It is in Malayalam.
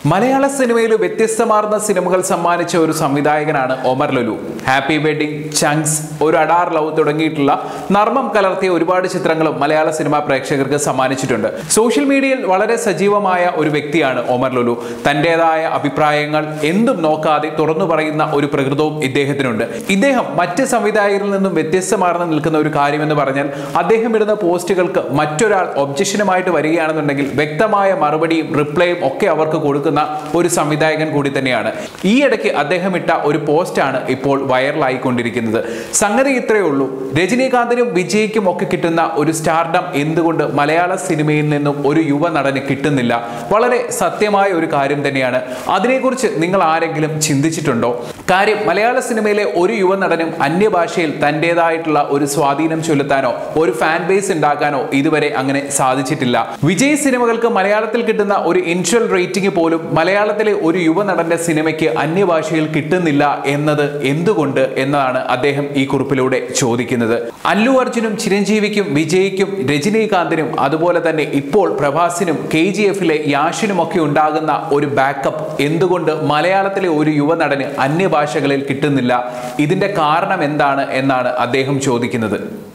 മലയാള സിനിമയിൽ വ്യത്യസ്തമാർന്ന സിനിമകൾ സമ്മാനിച്ച ഒരു സംവിധായകനാണ് Omar Lulu happy wedding chunks ഒരു അഡാർ ലവ് തുടങ്ങിയിട്ടുള്ള നർമ്മം കലർത്തിയ ഒരുപാട് ചിത്രങ്ങളും മലയാള സിനിമാ പ്രേക്ഷകർക്ക് സമ്മാനിച്ചിട്ടുണ്ട് സോഷ്യൽ മീഡിയയിൽ വളരെ സജീവമായ ഒരു വ്യക്തിയാണ് ഒമർ ലുലു തൻ്റെതായ അഭിപ്രായങ്ങൾ എന്തും നോക്കാതെ തുറന്നു പറയുന്ന ഒരു പ്രകൃതവും ഇദ്ദേഹത്തിനുണ്ട് ഇദ്ദേഹം മറ്റ് സംവിധായകരിൽ നിന്നും വ്യത്യസ്തമാർന്ന് നിൽക്കുന്ന ഒരു കാര്യമെന്ന് പറഞ്ഞാൽ അദ്ദേഹം ഇടുന്ന പോസ്റ്റുകൾക്ക് മറ്റൊരാൾ ഒബ്ജക്ഷനുമായിട്ട് വരികയാണെന്നുണ്ടെങ്കിൽ വ്യക്തമായ മറുപടിയും റിപ്ലൈയും ഒക്കെ അവർക്ക് കൊടുക്കുന്ന ഒരു സംവിധായകൻ കൂടി തന്നെയാണ് ഈ ഇടയ്ക്ക് അദ്ദേഹം ഇട്ട ഒരു പോസ്റ്റാണ് ഇപ്പോൾ വൈറലായിക്കൊണ്ടിരിക്കുന്നത് സംഗതി ഇത്രയേ ഉള്ളൂ രജനീകാന്തിനും വിജയ്ക്കും ഒക്കെ കിട്ടുന്ന ഒരു സ്റ്റാർഡം എന്തുകൊണ്ട് മലയാള സിനിമയിൽ നിന്നും ഒരു യുവ നടന് കിട്ടുന്നില്ല വളരെ സത്യമായ ഒരു കാര്യം തന്നെയാണ് അതിനെക്കുറിച്ച് നിങ്ങൾ ആരെങ്കിലും ചിന്തിച്ചിട്ടുണ്ടോ കാര്യം മലയാള സിനിമയിലെ ഒരു യുവ നടനും അന്യഭാഷയിൽ തൻ്റെതായിട്ടുള്ള ഒരു സ്വാധീനം ചെലുത്താനോ ഒരു ഫാൻ ബേസ് ഉണ്ടാക്കാനോ ഇതുവരെ അങ്ങനെ സാധിച്ചിട്ടില്ല വിജയ് സിനിമകൾക്ക് മലയാളത്തിൽ കിട്ടുന്ന ഒരു ഇൻഷ്യൽ റേറ്റിംഗ് പോലും മലയാളത്തിലെ ഒരു യുവ നടന്റെ സിനിമയ്ക്ക് അന്യഭാഷയിൽ കിട്ടുന്നില്ല എന്നത് എന്തുകൊണ്ട് എന്നതാണ് അദ്ദേഹം ഈ കുറിപ്പിലൂടെ ചോദിക്കുന്നത് അല്ലു അർജുനും ചിരഞ്ജീവിക്കും വിജയ്ക്കും രജനീകാന്തിനും അതുപോലെ തന്നെ ഇപ്പോൾ പ്രഭാസിനും കെ ജി എഫിലെ യാഷിനും ഒക്കെ ഉണ്ടാകുന്ന ഒരു ബാക്കപ്പ് എന്തുകൊണ്ട് മലയാളത്തിലെ ഒരു യുവ നടന് അന്യഭാഷകളിൽ കിട്ടുന്നില്ല ഇതിന്റെ കാരണം എന്താണ് എന്നാണ് അദ്ദേഹം ചോദിക്കുന്നത്